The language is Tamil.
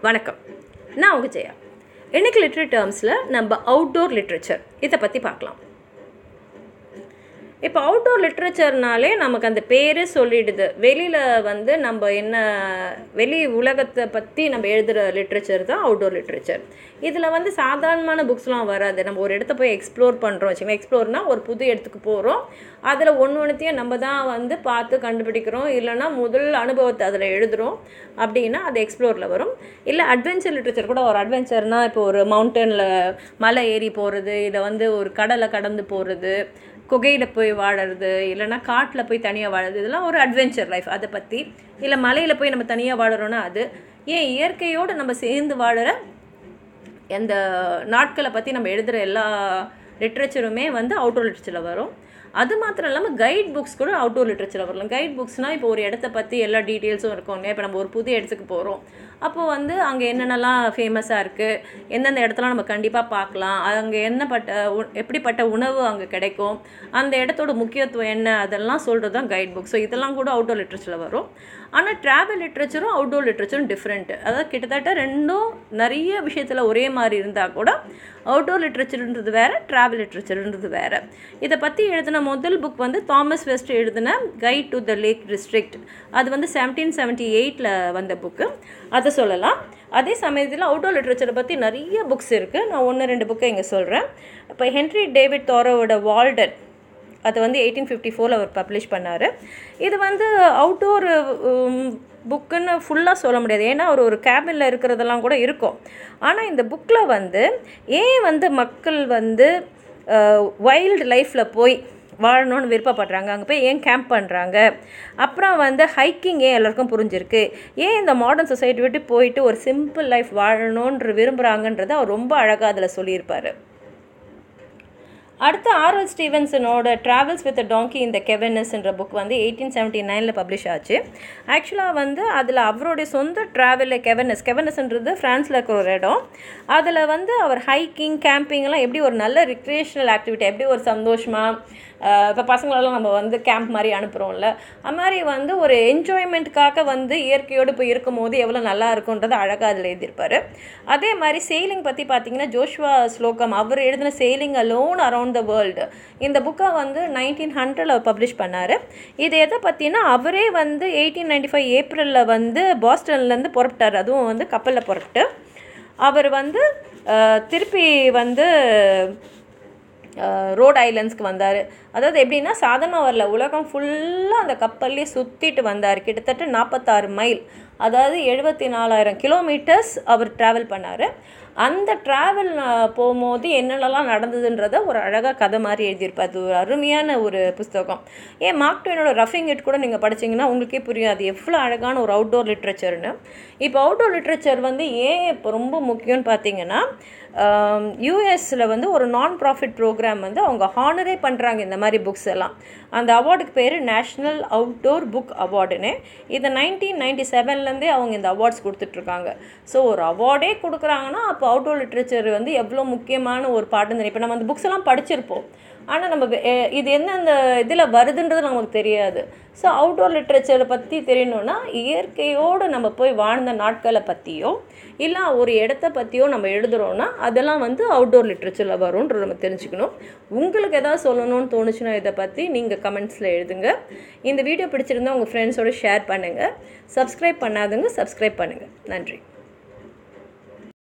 வணக்கம் நான் உங்கள் ஜெயா இன்னைக்கு லிட்ரரி டேர்ம்ஸில் நம்ம அவுட்டோர் லிட்ரேச்சர் இதை பற்றி பார்க்கலாம் இப்போ அவுட்டோர் லிட்ரேச்சர்னாலே நமக்கு அந்த பேரே சொல்லிடுது வெளியில் வந்து நம்ம என்ன வெளி உலகத்தை பற்றி நம்ம எழுதுகிற லிட்ரேச்சர் தான் அவுட்டோர் லிட்ரேச்சர் இதில் வந்து சாதாரணமான புக்ஸ்லாம் வராது நம்ம ஒரு இடத்த போய் எக்ஸ்ப்ளோர் பண்ணுறோம் வச்சுக்கோங்க எக்ஸ்ப்ளோர்னால் ஒரு புது இடத்துக்கு போகிறோம் அதில் ஒன்று ஒன்றுத்தையும் நம்ம தான் வந்து பார்த்து கண்டுபிடிக்கிறோம் இல்லைன்னா முதல் அனுபவத்தை அதில் எழுதுகிறோம் அப்படின்னா அது எக்ஸ்ப்ளோரில் வரும் இல்லை அட்வென்ச்சர் லிட்ரேச்சர் கூட ஒரு அட்வென்ச்சர்னால் இப்போ ஒரு மவுண்டனில் மலை ஏறி போகிறது இதை வந்து ஒரு கடலை கடந்து போகிறது குகையில் போய் வாழறது இல்லைன்னா காட்டில் போய் தனியாக வாழறது இதெல்லாம் ஒரு அட்வென்ச்சர் லைஃப் அதை பற்றி இல்லை மலையில் போய் நம்ம தனியாக வாழறோன்னா அது ஏன் இயற்கையோடு நம்ம சேர்ந்து வாழற எந்த நாட்களை பற்றி நம்ம எழுதுகிற எல்லா லிட்ரேச்சருமே வந்து அவுட்டோர் லிட்ரேச்சரில் வரும் அது மாத்திரம் இல்லாமல் கைட் புக்ஸ் கூட அவுட்டோர் லிட்ரேச்சரில் வரலாம் கைட் புக்ஸ்னால் இப்போ ஒரு இடத்த பற்றி எல்லா டீட்டெயில்ஸும் இருக்கும் இப்போ நம்ம ஒரு புது இடத்துக்கு போகிறோம் அப்போது வந்து அங்கே என்னென்னலாம் ஃபேமஸாக இருக்குது எந்தெந்த இடத்துலாம் நம்ம கண்டிப்பாக பார்க்கலாம் அங்கே என்னப்பட்ட உ- எப்படிப்பட்ட உணவு அங்கே கிடைக்கும் அந்த இடத்தோட முக்கியத்துவம் என்ன அதெல்லாம் சொல்கிறது தான் கைட் புக் ஸோ இதெல்லாம் கூட அவுட்டோர் லிட்ரேச்சரில் வரும் ஆனால் ட்ராவல் லிட்ரேச்சரும் அவுட்டோர் லிட்ரேச்சரும் டிஃப்ரெண்ட்டு அதாவது கிட்டத்தட்ட ரெண்டும் நிறைய விஷயத்தில் ஒரே மாதிரி இருந்தால் கூட அவுட்டோர் லிட்ரேச்சர்ன்றது வேறு ட்ராவல் லிட்ரேச்சர்ன்றது வேறு இதை பற்றி எழுதின முதல் புக் வந்து தாமஸ் வெஸ்ட் எழுதின guide to the Lake District அது வந்து செவன்டீன் செவன்ட்டி எயிட்டில் வந்த புக்கு அதை சொல்லலாம் அதே சமயத்தில் அவுட்டோர் லிட்ரேச்சரை பற்றி நிறைய புக்ஸ் இருக்குது நான் ஒன்று ரெண்டு புக்கை இங்கே சொல்கிறேன் இப்போ ஹென்ரி டேவிட் தோரோவோட வால்டன் அது வந்து எயிட்டீன் ஃபிஃப்டி ஃபோரில் அவர் பப்ளிஷ் பண்ணார் இது வந்து அவுட்டோர் புக்குன்னு ஃபுல்லாக சொல்ல முடியாது ஏன்னா அவர் ஒரு கேபினில் இருக்கிறதெல்லாம் கூட இருக்கும் ஆனால் இந்த புக்கில் வந்து ஏன் வந்து மக்கள் வந்து வைல்டு லைஃப்பில் போய் வாழணும்னு விருப்பப்படுறாங்க அங்கே போய் ஏன் கேம்ப் பண்ணுறாங்க அப்புறம் வந்து ஹைக்கிங் ஏன் எல்லாருக்கும் புரிஞ்சிருக்கு ஏன் இந்த மாடர்ன் சொசைட்டி விட்டு போயிட்டு ஒரு சிம்பிள் லைஃப் வாழணுன்ற விரும்புகிறாங்கன்றதை அவர் ரொம்ப அழகாக அதில் சொல்லியிருப்பார் அடுத்து ஆர்எல் ஸ்டீவன்சனோட ட்ராவல்ஸ் வித் டாங்கி இந்த கெவனஸ்ன்ற புக் வந்து எயிட்டீன் செவன்ட்டி நைனில் பப்ளிஷ் ஆச்சு ஆக்சுவலாக வந்து அதில் அவருடைய சொந்த ட்ராவலில் கெவனஸ் கெவனஸ்ன்றது ஃப்ரான்ஸில் இருக்கிற ஒரு இடம் அதில் வந்து அவர் ஹைக்கிங் கேம்பிங்லாம் எப்படி ஒரு நல்ல ரிக்ரியேஷனல் ஆக்டிவிட்டி எப்படி ஒரு சந்தோஷமாக இப்போ பசங்களெல்லாம் நம்ம வந்து கேம்ப் மாதிரி அனுப்புகிறோம்ல அது மாதிரி வந்து ஒரு என்ஜாய்மெண்ட்டுக்காக வந்து இயற்கையோடு போய் இருக்கும்போது எவ்வளோ நல்லா இருக்குன்றது அழகாக அதில் எழுதியிருப்பார் அதே மாதிரி செயிலிங் பற்றி பார்த்தீங்கன்னா ஜோஷ்வா ஸ்லோகம் அவர் எழுதின sailing alone around the world இந்த புக்கை வந்து நைன்டீன் ஹண்ட்ரடில் அவர் பப்ளிஷ் பண்ணார் இது எதை பற்றினா அவரே வந்து எயிட்டீன் நைன்டி ஃபைவ் ஏப்ரலில் வந்து பாஸ்டன்லேருந்து புறப்பட்டார் அதுவும் வந்து கப்பலில் புறப்பட்டு அவர் வந்து அஹ், திருப்பி வந்து ரோட் ஐலண்ட்ஸ்க்கு வந்தார் அதாவது எப்படின்னா சாதாரணமாக வரல உலகம் ஃபுல்லாக அந்த கப்பல்லே சுற்றிட்டு வந்தார் கிட்டத்தட்ட நாற்பத்தாறு மைல் அதாவது எழுபத்தி நாலாயிரம் கிலோமீட்டர்ஸ் அவர் ட்ராவல் பண்ணார் அந்த ட்ராவல் போகும்போது என்னென்னலாம் நடந்ததுன்றத ஒரு அழகாக கதை மாதிரி எழுதியிருப்பார் அது ஒரு அருமையான ஒரு புஸ்தகம் ஏன் மார்க் ட்வைனோட ரஃபிங் இட் கூட நீங்கள் படிச்சீங்கன்னா உங்களுக்கே புரியும் அது எவ்வளோ அழகான ஒரு அவுட்டோர் லிட்ரேச்சர்னு இப்போ அவுட்டோர் லிட்ரேச்சர் வந்து ஏன் இப்போ ரொம்ப முக்கியம்னு பார்த்தீங்கன்னா யூஎஸில் வந்து ஒரு நான் ப்ராஃபிட் ப்ரோக்ராம் வந்து அவங்க ஹானரே பண்ணுறாங்க இந்த மாதிரி புக்ஸ் எல்லாம் அந்த அவார்டுக்கு பேர் நேஷ்னல் அவுட்டோர் புக் அவார்டுன்னு இதை நைன்டீன் நைன்டி செவன்லேருந்தே அவங்க இந்த அவார்ட்ஸ் கொடுத்துட்ருக்காங்க ஸோ ஒரு அவார்டே கொடுக்குறாங்கன்னா அப்போ அவுட்டோர் லிட்ரேச்சர் வந்து எவ்வளோ முக்கியமான ஒரு பாட்டுன்னு இப்போ நம்ம அந்த புக்ஸ் எல்லாம் படிச்சிருப்போம் ஆனால் நம்ம வே- எ- இது எந்தெந்த இதில் வருதுன்றது நமக்கு தெரியாது ஸோ அவுட்டோர் லிட்ரேச்சரை பற்றி தெரியணும்னா இயற்கையோடு நம்ம போய் வாழ்ந்த நாட்களை பற்றியோ இல்லை ஒரு இடத்த பற்றியோ நம்ம எழுதுகிறோன்னா அதெல்லாம் வந்து அவுட்டோர் லிட்ரேச்சரில் வரும்ன்றது நம்ம தெரிஞ்சுக்கணும் உங்களுக்கு எதாவது சொல்லணும்னு தோணுச்சுன்னா இதை பற்றி நீங்கள் கமெண்ட்ஸில் எழுதுங்க இந்த வீடியோ பிடிச்சிருந்தா உங்கள் ஃப்ரெண்ட்ஸோட ஷேர் பண்ணுங்கள் சப்ஸ்கிரைப் பண்ணாதவங்க சப்ஸ்கிரைப் பண்ணுங்கள் நன்றி